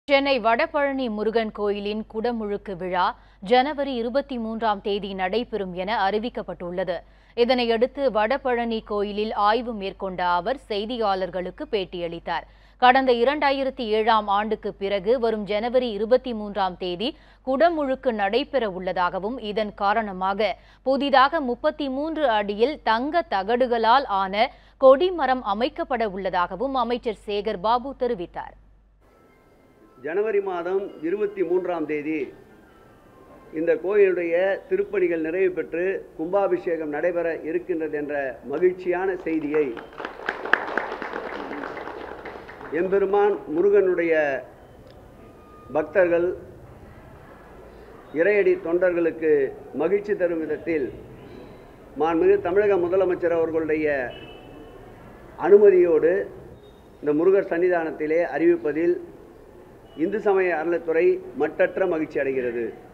சென்னை வடபழனி முருகன் கோயிலின் குடமுழுக்கு விழா ஜனவரி இருபத்தி மூன்றாம் தேதி நடைபெறும் என அறிவிக்கப்பட்டுள்ளது இதனையடுத்து வடபழனி கோயிலில் ஆய்வு மேற்கொண்ட அவர் செய்தியாளர்களுக்கு பேட்டியளித்தார் கடந்த இரண்டாயிரத்தி ஏழாம் ஆண்டுக்கு பிறகு வரும் ஜனவரி இருபத்தி மூன்றாம் தேதி குடமுழுக்கு நடைபெற உள்ளதாகவும் இதன் காரணமாக புதிதாக முப்பத்தி மூன்று அடியில் தங்க தகடுகளால் ஆன கொடிமரம் அமைக்கப்பட உள்ளதாகவும் அமைச்சர் சேகர் பாபு தெரிவித்தார் ஜனவரி மாதம் இருபத்தி மூன்றாம் தேதி இந்த கோயிலுடைய திருப்பணிகள் நிறைவு பெற்று கும்பாபிஷேகம் நடைபெற இருக்கின்றது என்ற மகிழ்ச்சியான செய்தியை எம்பெருமான் முருகனுடைய பக்தர்கள் இறையடி தொண்டர்களுக்கு மகிழ்ச்சி தரும் விதத்தில் மாண்புமிகு தமிழக முதலமைச்சர் அவர்களுடைய அனுமதியோடு இந்த முருகர் சன்னிதானத்திலே அறிவிப்பதில் இந்து சமய அறநிலைத்துறை மட்டற்ற மகிழ்ச்சி அடைகிறது